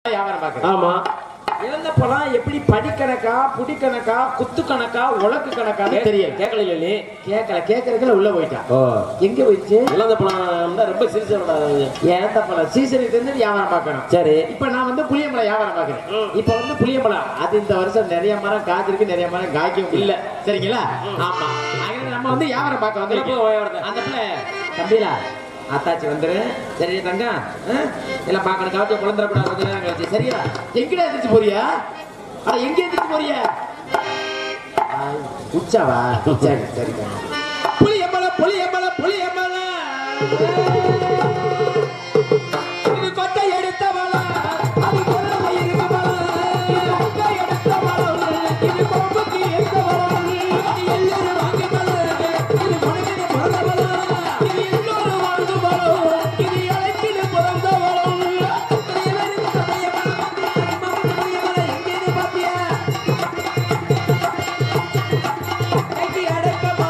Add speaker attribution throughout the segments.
Speaker 1: வியாபாரம் பார்க்கறேன்
Speaker 2: ஆமா
Speaker 1: இழந்த பழம் எப்படி படிக்கணக்கா புடிக்கணக்கா குத்து கணக்கா உலக்கு கணக்கான்னு தெரியல
Speaker 2: கேட்கல நீ
Speaker 1: கேட்கல கேட்கறதுக்குள்ள உள்ள போயிட்டான்
Speaker 2: ஓ
Speaker 1: எங்க போயிடுச்சு
Speaker 2: இழந்த பழம் ரொம்ப சிரிச்சா
Speaker 1: இழந்த பழம் சீசனுக்கு தெரிஞ்சு வியாபாரம் பார்க்கணும்
Speaker 2: சரி
Speaker 1: இப்ப நான் வந்து புளியம்பழம் வியாபாரம் பார்க்கறேன் இப்ப வந்து புளியம்பழம் அது இந்த வருஷம் நிறைய மரம் காய்ச்சிருக்கு நிறைய மரம் காய்க்கவும் இல்ல சரிங்களா ஆமா அதனால நம்ம வந்து வியாபாரம் பார்க்க வந்து அந்த பிள்ளை தம்பிலா அத்தாச்சி வந்துரு சரி தங்கம் ஆ? எல்லாம் பார்க்கணும் காய்ச்சல் குழந்தைப்படாது கொஞ்ச நேரம் கழிச்சு சரியா எங்கடா எந்திரிச்சு போறியா அட எங்க எந்திரிச்சு போறியா ஆ, உச்சாவா சரி சரி புளியம்பழம் புளியம்பழம் புளியம்பழம் இது கொட்டை எடுத்த மலம், அது கொள்ளை இருக்க மலம். இது கொட்டை எடுத்த மலம், இது கொம்புக்கு ஏத்த மலம். அது எல்லோரும் வாங்கி மலம், இது மனிதனு பிறந்த மலம். இது எல்லோரும் வாழ்ந்து மலம், இது இலைக்கிது பிறந்த மலம். இறைவனுக்கு சமய மலம், அம்மா புண்ணிய மலம், எங்கேன்னு பாத்தியா? கைக்கு அடக்கமா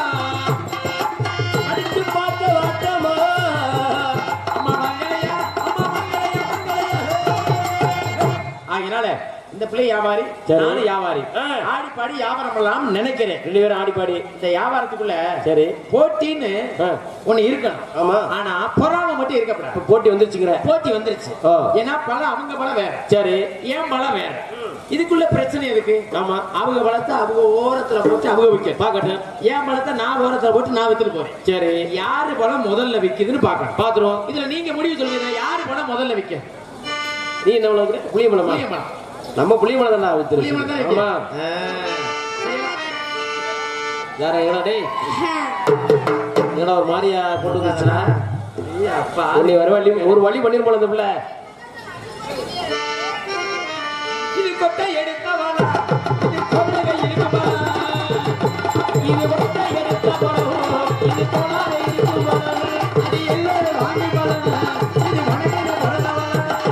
Speaker 1: அடிச்சு பார்த்த வாட்டமா அம்மா மங்களையா அம்மா மங்களையா மங்களையா ஆகினால இந்த பிள்ளை வியாபாரி
Speaker 2: சரி.
Speaker 1: நானும் வியாபாரி
Speaker 2: ஆ.
Speaker 1: ஆடி பாடி வியாபாரம் பண்ணலாம் நினைக்கிறேன்
Speaker 2: ரெண்டு பேரும் ஆடி பாடி
Speaker 1: இந்த வியாபாரத்துக்குள்ள
Speaker 2: சரி
Speaker 1: போட்டின்னு
Speaker 2: ஆ.
Speaker 1: ஒண்ணு இருக்கணும்
Speaker 2: ஆமா
Speaker 1: ஆனா பொறாம மட்டும் இருக்கக்கூடாது
Speaker 2: இப்ப போட்டி வந்துருச்சுங்கிற
Speaker 1: போட்டி வந்துருச்சு
Speaker 2: ஆ.
Speaker 1: ஏன்னா பழம் அவங்க பழம் வேற
Speaker 2: சரி
Speaker 1: ஏன் பழம் வேற இதுக்குள்ள பிரச்சனை எதுக்கு
Speaker 2: ஆமா
Speaker 1: அவங்க பழத்தை அவங்க ஓரத்துல போட்டு அவங்க விற்க
Speaker 2: பாக்கட்டும்
Speaker 1: என் பழத்தை நான் ஓரத்துல போட்டு நான் வித்துட்டு போறேன்
Speaker 2: சரி
Speaker 1: யாரு பழம் முதல்ல விக்குதுன்னு பாக்கணும்
Speaker 2: பாத்துருவோம்
Speaker 1: இதுல நீங்க முடிவு சொல்லுங்க யாரு பழம் முதல்ல விக்க
Speaker 2: நீ என்ன பழம் புளிய பழமா
Speaker 1: புளிய பழம்
Speaker 2: நம்ம புளிய பழம் தான்
Speaker 1: புளிய பழம் தான்
Speaker 2: வித்துரு ஆமா
Speaker 1: விக்க
Speaker 2: யார எங்கடா டேய் எங்கடா ஒரு மாதிரியா போட்டு வந்துச்சுனா
Speaker 1: அப்பா
Speaker 2: நீ வர வழி ஒரு வழி பண்ணிரும் போல இந்த பிள்ளை
Speaker 1: இது கொட்டை எடுத்தவனா இது கொட்டகை இருக்குமா இது கொட்டை எடுத்தவனோ இது கொளாரை இருக்குமா அது எல்லாரும் வாங்கி பழம் இது வணங்கின பழம்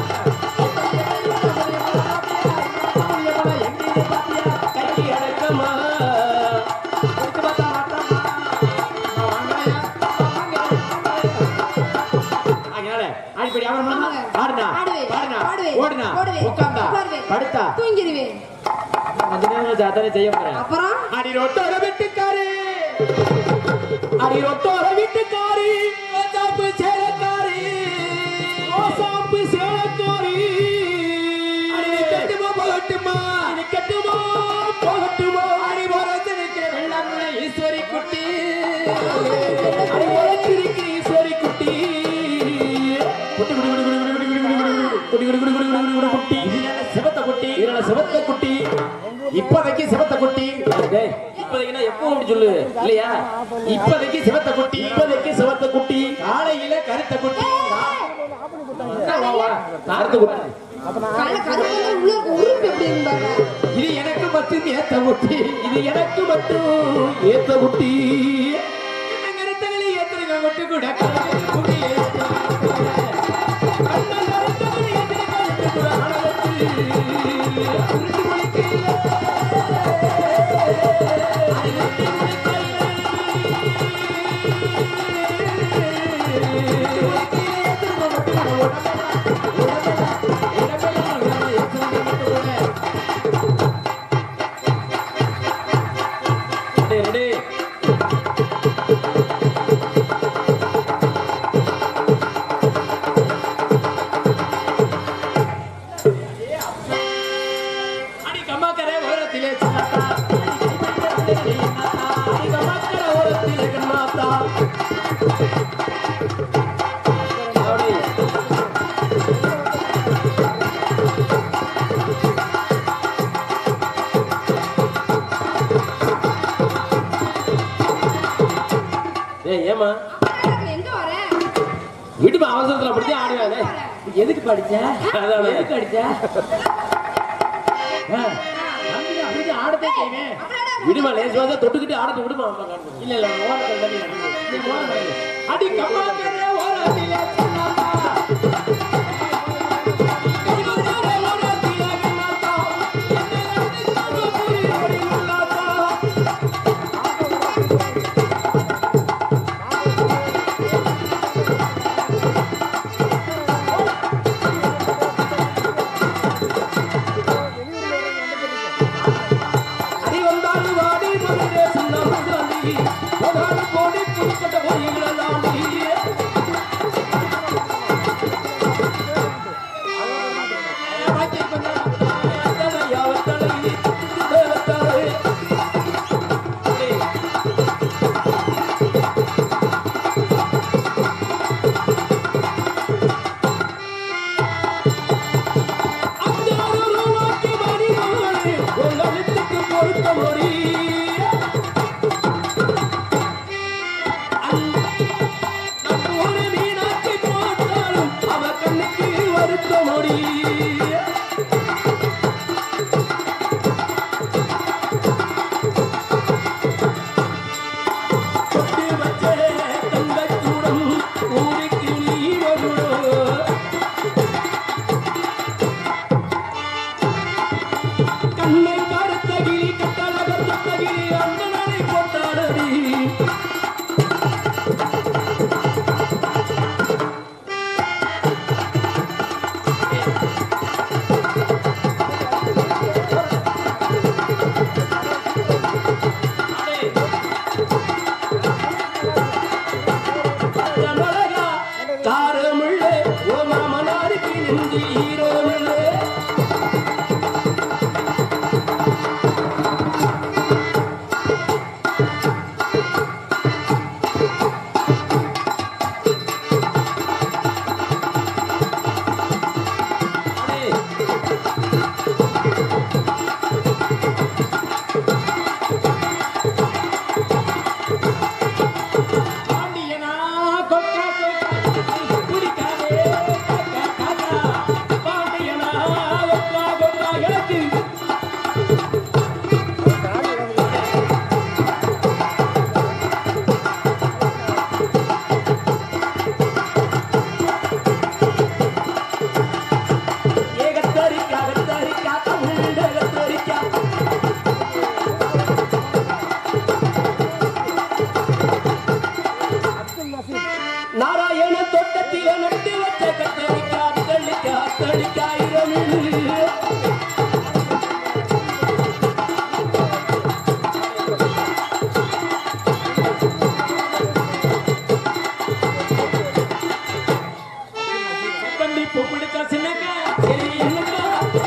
Speaker 3: ஆமாங்க. ஆடுவேன், பாடுவேன், ஓடுவேன், உட்காருவேன்,
Speaker 1: படுத்தா
Speaker 3: தூங்கிடுவேன்
Speaker 1: கொஞ்ச நேரம் அதானே செய்ய போறேன்
Speaker 3: அப்புறம்
Speaker 1: அடி ரொட்டோர வீட்டுக்காரி அடி ரொட்டோர வீட்டுக்காரி சாப்பு சேலக்காரி சாப்பு சேலக்காரி அடி நீ கட்டுமா போகட்டுமா நீ கட்டுமா போகட்டுமா அடி வரத்திருக்கிற வெள்ளமுள்ள ஈஸ்வரி குட்டி அடி வரத்திருக்கிற ஈஸ்வரி குட்டி குட்டி குடி குடி குடி குடி குடி குடி குடி குடி குடி குடி குடி குடி குடி குட்டி இதுல சிவத்த குட்டி இதுல சிவத்த குட்டி இப்போதைக்கு சிவத்த குட்டி
Speaker 2: டேய் இப்போதைக்குன்னா எப்பவும் அப்படி சொல்லு இல்லையா
Speaker 1: இப்போதைக்கு சிவத்த குட்டி இப்போதைக்கு சிவத்த குட்டி காலையில கருத்த குட்டி
Speaker 2: கருத்து குட்டி
Speaker 3: கள்ள கருப்பு உள்ள இருக்க உறுப்பு எப்படி இருந்தாங்க
Speaker 1: இது எனக்கு மட்டும் ஏத்த குட்டி இது எனக்கு மட்டும் ஏத்த குட்டி கருத்தகளை ஏத்துறங்க குட்டி கூட கருத்து குட்டி ஏத்துறங்க. கண்ணல் கருத்தகளை ஏத்துறங்க குட்டி கூட அழகு. உருட்டு முழிக்கையில
Speaker 2: டேய் டேய்
Speaker 1: அடி கம்மாக்கரை ஓரத்திலே சின்னத்தா. அடி கைப்பிடித்த பிள்ளைகளே என்னத்தா. அடி கம்மாக்கரை ஓரத்திலே கண்ணாத்தா.
Speaker 2: அப்படி ஏய் ஏமா
Speaker 3: எங்க வர
Speaker 2: வீட்டு அவசரத்துல அப்படியே ஆடுவாங்க
Speaker 1: எதுக்கு படிச்ச
Speaker 2: அதானே.
Speaker 1: எதுக்கு அடிச்ச ஆ, தம்பி அப்படியே ஆடத்தே செய்வேன்
Speaker 2: விடுமா லேஸ் வாசா தொட்டுக்கிட்டு ஆடத்தை விடுமா அம்மா காட்டுங்க
Speaker 1: இல்ல இல்ல ஓரத்தில் தள்ளி நடந்து. நீ ஓரம் நடந்து. அடி கம்மாக்கரை ஓரத்திலே சின்னத்தா. கைவந்தாரே ஓரத்திலே கண்ணாத்தா. என்னை அடித்தாங்க புரி ஓடி உள்ளாத்தா. இரவிலே பாண்டியனா கொக்கா கொக்கா குடிக்காதே காக்கா காக்கா பாண்டியனா கொக்கா கொக்கா எனக்கு ஏகத்தரிக்கா கத்தரிக்கா தமிழ் கத்தரிக்கா நாராயண தோட்டத்தில நட்டு வச்ச கத்தரிக்கா தள்ளிக்கா தள்ளிக்கா இரவில் கண்டி பொப்பிடுக்கா சின்னக்கா சரி என்னக்கா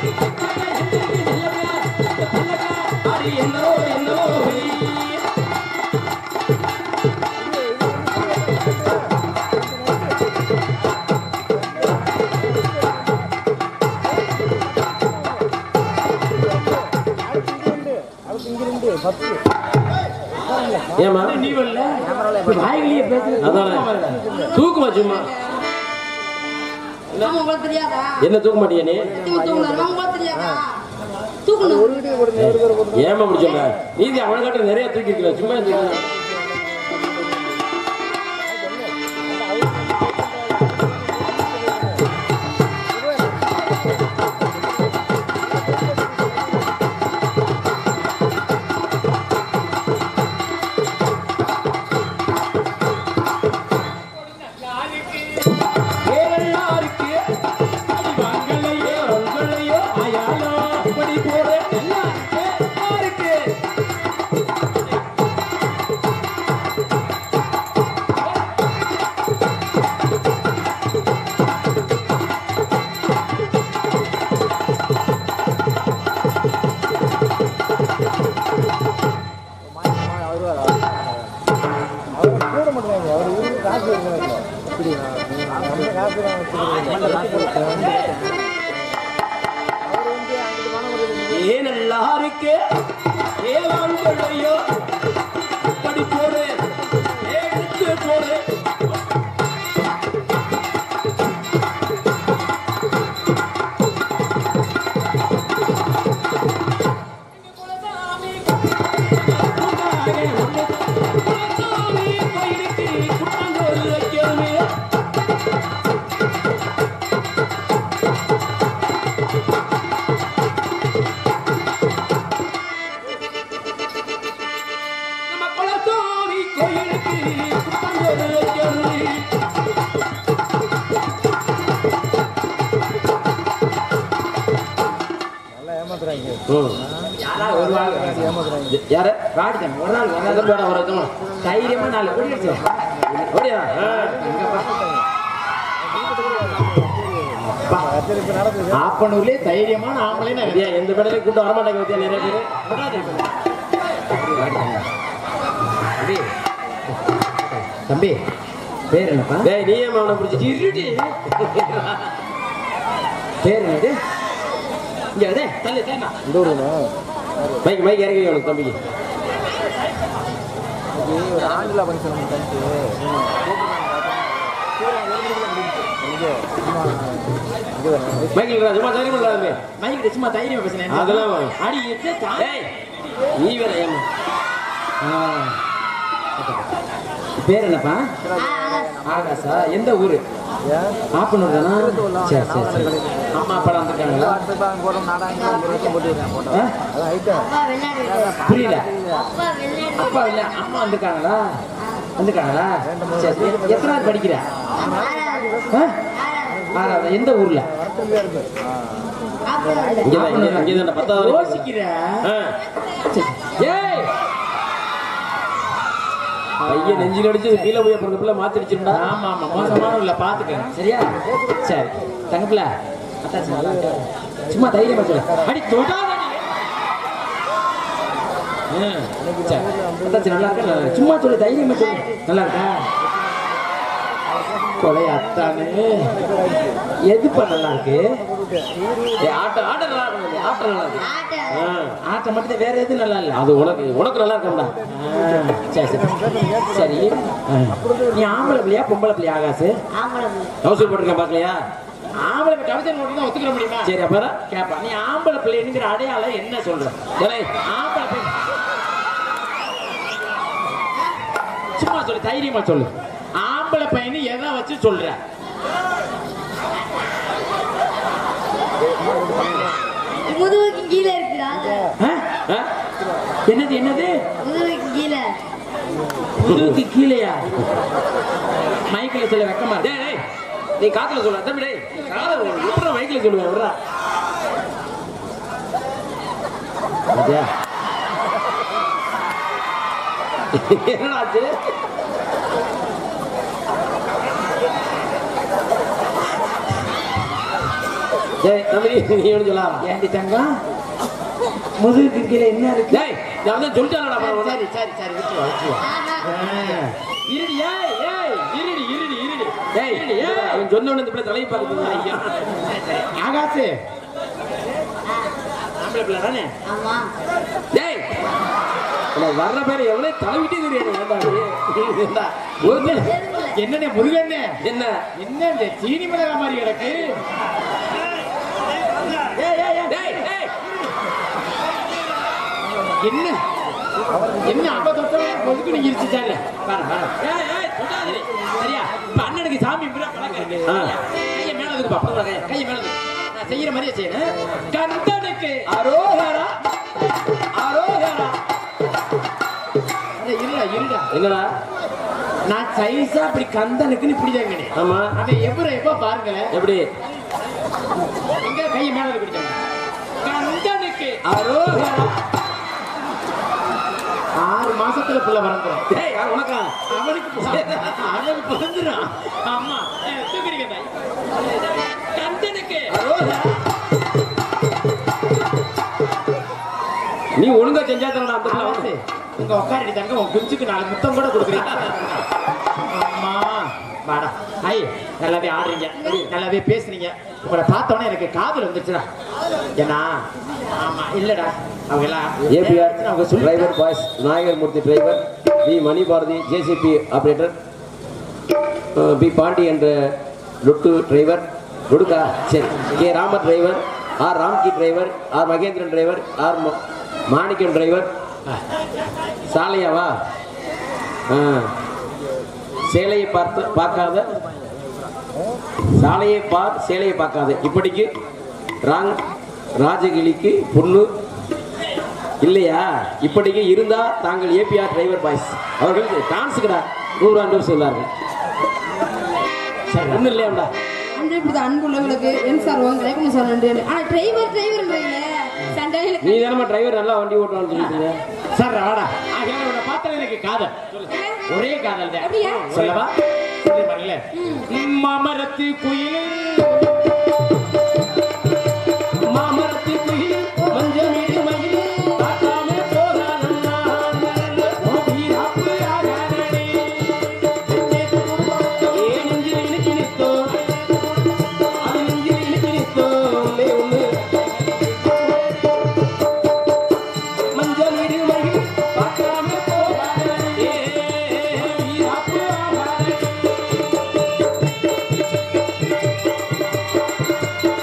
Speaker 1: அடி என்னோ என்னோ
Speaker 2: ஏமா
Speaker 1: நீ வரல வாயிலேயே பேசு
Speaker 2: அதானே தூக்குமா சும்மா
Speaker 3: ஆமா, உங்களுக்கு தெரியாதா
Speaker 2: என்ன தூக்க மாட்டியா நீ
Speaker 3: தூக்கு தூக்குனாரு உங்களுக்கு தெரியாதா தூக்கணும்
Speaker 2: ஏமா அப்படி சொல்ற நீதி அவனை காட்ட நிறைய தூக்கி இருக்கல சும்மா தூக்கு.
Speaker 1: ஏழல்லாருக்கு அடி வாங்கலையோ உங்களையோ ஆயாலோ அப்படி போற எல்லாருக்கு யாருக்கு ஏன் எல்லாருக்கு ஏவாங்களையோ அப்படி போற எடுத்து போற நம்ம குலசாமி கோயிலுக்கு புத்தங்கோடு வைக்கிறது
Speaker 2: ம்.
Speaker 1: யாராவது ஒரு ஆள்
Speaker 2: யாரு
Speaker 1: பாடுதேன் ஒரு நாள் ஒரு நாள்
Speaker 2: எதிர்பாட வரதுமா
Speaker 1: தைரியமா நாலு ஓடி அடிச்சு
Speaker 2: ஓடியா
Speaker 1: ஆப்பனூர்லயே தைரியமான ஆம்பளை நான்
Speaker 2: வித்யா எந்த பேடையில கூட்டம் வர மாட்டாங்க வித்யா நிறைய பேர்
Speaker 1: தம்பி தம்பி பேர் என்னப்பா
Speaker 2: டேய் நீ ஏன் அவனை பிடிச்சி
Speaker 1: இருடி பேர் என்னது இங்க அதே தள்ளு தள்ளு
Speaker 2: மைக் மைக் இறக்கி அவனுக்கு தம்பிக்கு மைக்கில் ரா, சும்மா தைரியம் இல்லாதமே
Speaker 1: மைக்கிட்ட சும்மா தைரியமா பேசுனேன்
Speaker 2: அதெல்லாம் வரும்.
Speaker 1: அடி எட்டு தா-
Speaker 2: டேய் நீ வேற ஏமா
Speaker 1: ஆ. பேர் என்னப்பா ஆகாசா எந்த ஊரு ஆப்பனூர் தானா சரி சரி சரி அம்மா அப்பா வந்திருக்காங்களா ஆ? புரியல அப்பா இல்ல அம்மா வந்திருக்காங்களா வந்திருக்காங்களா சரி சரி. எத்தனாவது படிக்கிற ஆ? ஆறாவது எந்த ஊர்ல
Speaker 2: இங்கதான் இங்க இங்கதான் பத்தாவது வரைக்கும்.
Speaker 1: யோசிக்கிற
Speaker 2: ஆ.
Speaker 1: சரி. ஏய்
Speaker 2: பையன் நெஞ்சில் அடிச்சு கீழே போய் அப்புறம் இந்த பிள்ளை மாத்திடுச்சுடா
Speaker 1: ஆமா ஆமா மோசமான உள்ள பாத்துக்க சரியா சரி தங்கப்பிள்ள அத்தாச்சி நல்லா இருக்கா சும்மா தைரியமா சொல்லு அடி தொடாத நீ. ஆ, சரி. அத்தாச்சி நல்லா இருக்கா நல்லா இருக்கா? சும்மா சொல்லு தைரியமா சொல்லு நல்லா இருக்கா கொலை அத்தானு எதுப்பா நல்லா இருக்கு
Speaker 2: ஏய், ஆட்டம் ஆட்டம் நல்லா இருக்கும் ஆட்டம் நல்லா இருக்கு
Speaker 3: ஆட்ட
Speaker 2: ஆ,
Speaker 1: ஆட்டம் மட்டும் வேற எதுவும் நல்லா இல்ல
Speaker 2: அது உனக்கு உனக்கு நல்லா இருக்கும்டா
Speaker 1: ஆ, சரி சரி சரி ஆ. நீ ஆம்பளை பிள்ளையா பொம்பளை பிள்ளையா ஆகாசு
Speaker 3: ஆம்பளை பிள்ளை.
Speaker 2: கவுசல் போட்டிருக்கேன் பார்க்கலையா
Speaker 1: ஆம்பளை கவிதை மட்டும் தான் ஒத்துக்கிற முடியுமா
Speaker 2: சரி அப்புறம்
Speaker 1: கேப்பா நீ ஆம்பளை பிள்ளைங்கிற அடையாளம் என்ன சொல்ற
Speaker 2: ஏய்,
Speaker 1: ஆம்பளை பிள்ளை சும்மா சொல்லு தைரியமா சொல்லு ஆம்பளை பையனு எதை வச்சு சொல்ற
Speaker 3: முதுகுக்கு கீழே இருக்குடா
Speaker 1: ஆ?
Speaker 2: ஆ?
Speaker 1: என்னது என்னது
Speaker 3: முதுகுக்கு கீழே
Speaker 1: முதுகுக்கு கீழேயா மைக்கில் சொல்ல வெக்கமா இருக்கு.
Speaker 2: டேய், டேய், நீ காத்துல சொல்ல தம்பி டேய் காதல எப்படி மைக்கில் சொல்லுவேன் விடுறா
Speaker 1: பாத்தியா?
Speaker 2: என்னடா ஆச்சு டேய் தம்பி நீ ஒன்று சொல்லலாம்
Speaker 1: ஏண்டி தங்கம் முதுகுக்கு கீழே என்ன இருக்கு
Speaker 2: டேய் நான் தான் சொல்லிட்டானடா அப்புறம்
Speaker 1: சரி சரி சரி விட்டுருவா விட்டுருவா
Speaker 3: ஆஹா.
Speaker 1: இருடி ஏய் ஏய் இருடி இருடி இருடி
Speaker 2: டேய்
Speaker 1: இருடி ஏய்
Speaker 2: அவன் சொன்ன உடனே இந்த பிள்ளை தலையை பார்க்குது ஐயா
Speaker 1: ஆகாசு ஆம்பளை பிள்ளை தானே
Speaker 3: ஆமா
Speaker 2: டேய் உனக்கு வர்ற பேர் எவ்வளோ தலைவிட்டே தெரியாது ஏன்டா நீ? ஏன்டா? ஒரு-
Speaker 1: என்னண்ணே முருகண்ணே
Speaker 2: என்ன
Speaker 1: என்ன இந்த சீனி மிளகா மாதிரி கிடக்கு ஏய், ஏய், ஏய்,
Speaker 2: டேய் டேய்
Speaker 1: என்ன என்ன அப்ப தொட்டவங்க பொதுக்கு நீங்க இருந்துச்சாரு பாரு பாரு ஏய் ஏய் தொடாதே நீ. சரியா இப்ப அண்ணனுக்கு சாமி கும்பிட பழக்கம் இருக்கு
Speaker 2: ஆ.
Speaker 1: கையை மேல இருக்கு பாப்பா கையை கையை மேல இருக்கு. நான் செய்யற மாதிரியே செய்யணும் கந்தனுக்கு அரோகரா அரோகரா அட, இருடா இருடா
Speaker 2: என்னடா
Speaker 1: நான் சைஸா அப்படி கந்தனுக்குன்னு இப்படி தாங்க
Speaker 2: ஆமா
Speaker 1: அவன் எப்ப எப்ப பாருங்களேன்
Speaker 2: எப்படி
Speaker 1: எங்க கையை மேல பிடிச்சாங்க கந்தனுக்கு
Speaker 2: அரோகரா
Speaker 1: ஆறு மாசத்துல புள்ள வரந்துரும்
Speaker 2: டேய் யார் உனக்கா
Speaker 1: அவனுக்கு பு- அவனுக்கு பிறந்துரும் ஆமா ஏய், தூக்கிடுங்க தாய். கந்தனுக்கு
Speaker 2: அரோகரா நீ ஒழுங்கா செஞ்சா தானடா அந்த பிள்ளை
Speaker 1: ஆவாசு,
Speaker 2: வந்து
Speaker 1: இங்க உட்காரடி தங்க உன் குஞ்சுக்கு நாலு முத்தம் கூட கொடுக்குறீங்க அம்மா வாடா ஐ நல்லாவே ஆடுறீங்க நல்லாவே பேசுறீங்க உங்களை பார்த்தோன்னே எனக்கு காதல் வந்துச்சுடா ஏன்னா ஆமா இல்லடா அவங்க எல்லாம்
Speaker 2: ஏபிஆர்
Speaker 1: அவங்க சொல்லி
Speaker 2: டிரைவர் பாய்ஸ் Nayagar Murthy driver P Mani Bharathi JCB operator P Pandi என்ற லுட்டு டிரைவர் லுடுக்கா சரி K Rama driver R Ramki driver R Mahendran driver R ம- மாணிக்கம் டிரைவர் சாலையாவா ஆ. சேலையை பார்த்து பார்க்காத சாலையை பார் சேலையை பார்க்காத இப்படிக்கு ராங் ராஜகிளிக்கு பொண்ணு இல்லையா இப்படிக்கு இருந்தா தாங்கள் ஏபிஆர் டிரைவர் பாய்ஸ் அவர்களுக்கு டான்ஸுக்குடா நூறு ஆண்டு சொல்லார்கள் சரி ஒன்றும் இல்லையாடா
Speaker 3: அன்று இப்படி அன்புள்ளவங்களுக்கு என் சார் வாங்க லைஃப்னு சொன்னேன் ஆனா டிரைவர் டிரைவர் சண்டையில
Speaker 2: நீ தானே டிரைவர் நல்லா வண்டி ஓட்டுவான்னு சொல்லிட்டு
Speaker 1: சார் வாடா ஆகையால உன்னை பார்த்தா எனக்கு காதல் ஒரே காதல் தான்
Speaker 3: அப்படியா?
Speaker 1: சொல்லவா சொல்லி பாருங்களே மாமரத்து குயில்
Speaker 2: மாமரத்து குயில் மஞ்சள் நீடு மயில் பார்க்காம போகாதண்ணா. உன் வீராப்பு ஆகாதடி. ஏன் நெஞ்சில் இழுக்கி நித்தோ? அது நெஞ்சில் இழுக்கி நித்தோ. ஒண்ணே ஒண்ணு. மஞ்சள் நீடு மயில் பார்க்காம போகாதடி. வீராப்பு ஆகாதடி.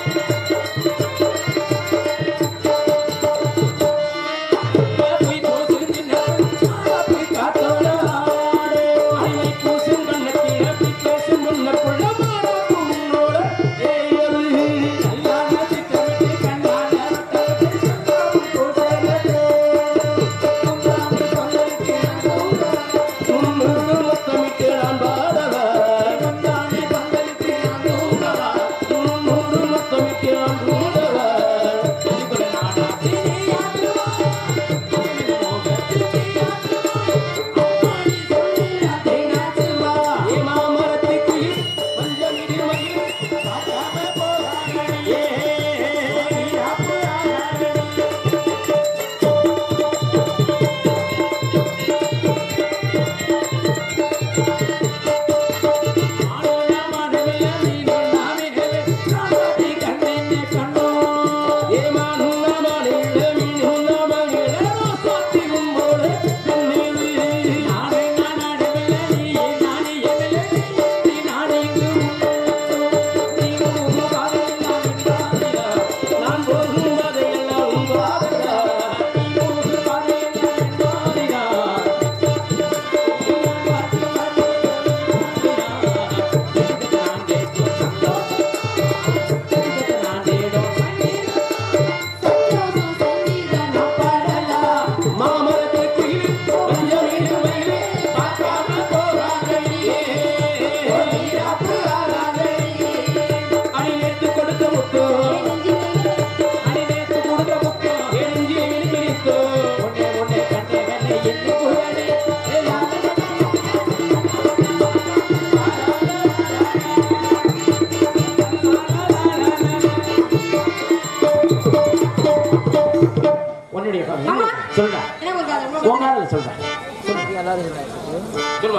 Speaker 1: உன்னுடைய காதல்
Speaker 3: ஆமா.
Speaker 1: சொல்றா
Speaker 3: எனக்கு ஒரு காதல், உங்களுக்கு
Speaker 1: உன் காதல சொல்றா சொல்லுமா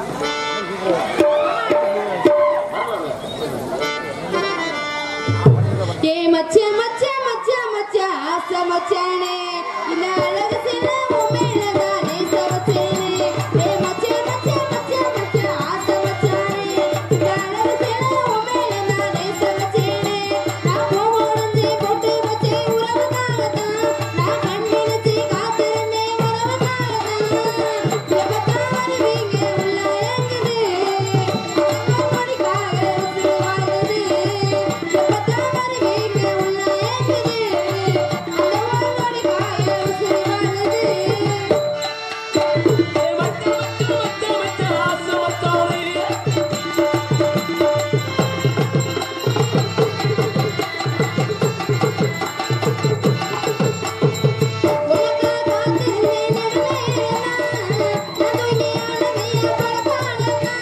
Speaker 3: ஏ மச்சான் மச்சான் மச்சான் மச்சான் ஆசை மச்சானே இந்த அழகு சில உண்மையில தானே சமைச்சேனே ஏ மச்சான் மச்சான் மச்சான் மச்சான் ஆசை மச்சானே இந்த அழகு சில உண்மையில தானே சமைச்சேனே நான் பூமுடிஞ்சு பொட்டு வச்சே உறவுக்காகத்தான் நான் கண் விழிச்சு காத்திருந்தேன் உறவுக்காகத்தான் எப்பத்தான் வருவீங்க உள்ள ஏங்குது மணிக்காக உசுறு வாங்குது எப்பத்தான் வருவீங்க உள்ள ஏங்குது அந்த ஒரு மணிக்காக உசுறு வாங்குது உனக்கா காத்திருந்தேன் நெடுநேரமா நான் துணியான மெய்ய பழப்பானமா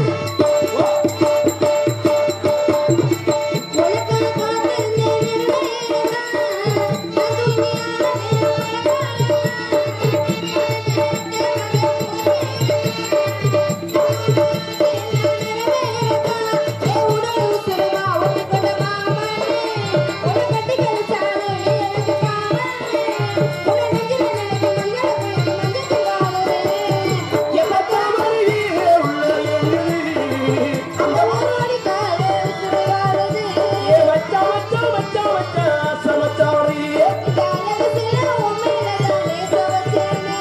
Speaker 3: உனக்கா காத்திருந்தேன் நெடுநேரமா நான் துணியான மெய்ய பழப்பானமா ஏ உடல் உசுரமா உனக்கு மாமனே உன கட்டி கழிச்சாலே நீ எனக்கு காமனே உன நெஞ்சில நினைக்க மஞ்சள் குளிக்கு மஞ்சள் வாழவே அந்த ஒரு மணிக்காக உசுறு வாழுது இந்த அழகு சில உண்மையில தானே சமைச்சேனே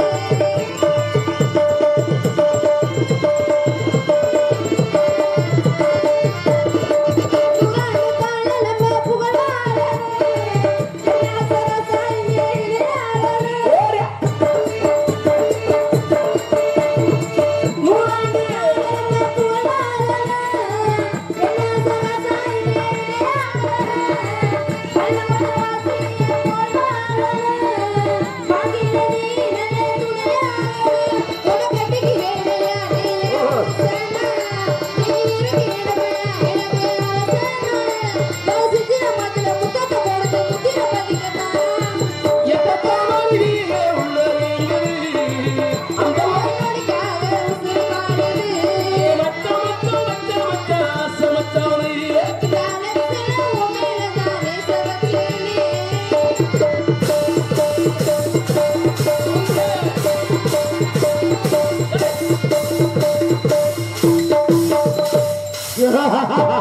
Speaker 3: புகழ் பாடலப்ப புகழாரே எல்லா சரசாயியே இளையாரே
Speaker 1: Ha ha ha ha!